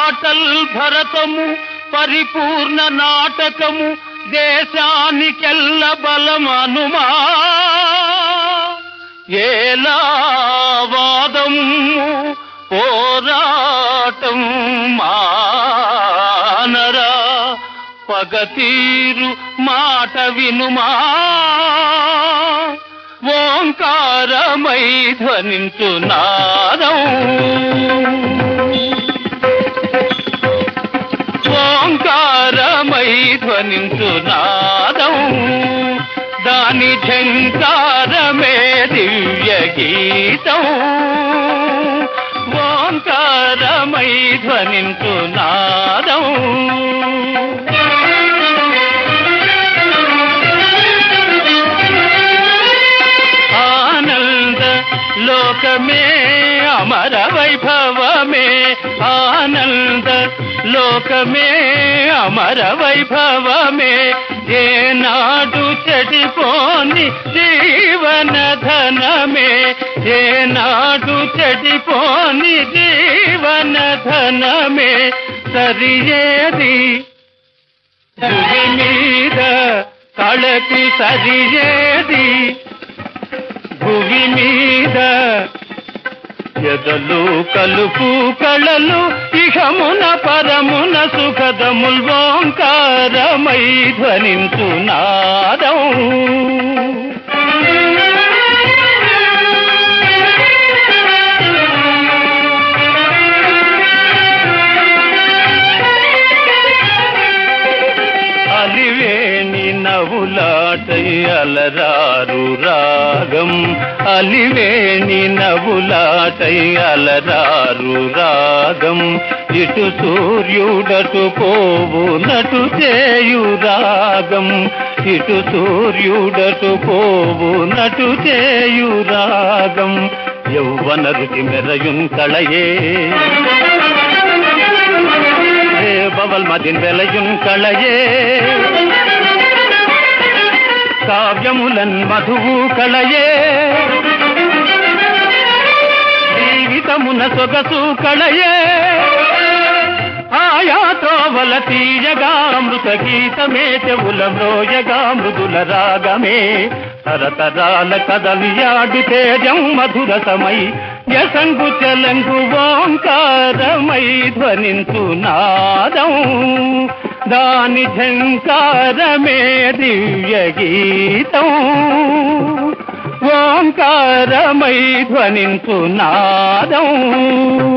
అటల్ భరతము పరిపూర్ణ నాటకము దేశానికెల్ల బలమనుమా ఏలా వాదము పోరాటం మానరా పగతీరు మాట వినుమా ఓంకారమై ధ్వనించు నాదం ఓంకారమై ధ్వనించు నాదం దాని ఝంకారమే దివ్య గీతం ఓంకారమై ధ్వనించు నాదం ఆనంద లోకమే అమర వైభవమే ఆనంద లోకమే అమర వైభవమే ఏనాడు చెడిపోని జీవన ధనమే ఏనాడు చెడిపోని జీవన ధనమే సరియేది భూమి మీద కళకి సరియేది భువి మీద ఎదలు కలుపు కళలు ఇహమున పరమున సుఖదముల్ ఓంకారమై ధ్వనించు నాదం అలివేణి నవ్వులాటై అలరారు రాగం అలివేణి నవ్వులాటై అలరారు రాగం ఇటు సూర్యుడటు పోవు నటు చేయు రాగం ఇటు సూర్యుడటు పోవు నటు చేయు రాగం యౌవన రుచి మెరయున్ కళయే பவல் மதின் விளையும் களையே కావ్యములన్ మధువు కళయే జీవితమున సొగసు కళయే ఆయా త్రోవల తీయగా మృత గీతమే చెవుల మ్రోయగా మృదుల రాగమే తరతరాల కదలియాడు తేజం మధుర సమై యసంగు చలంగు ఓంకారమై ధ్వనించు నాదం దాని ఝంకారమే దివ్య గీతం ఓంకారమై ధ్వనించు నాదం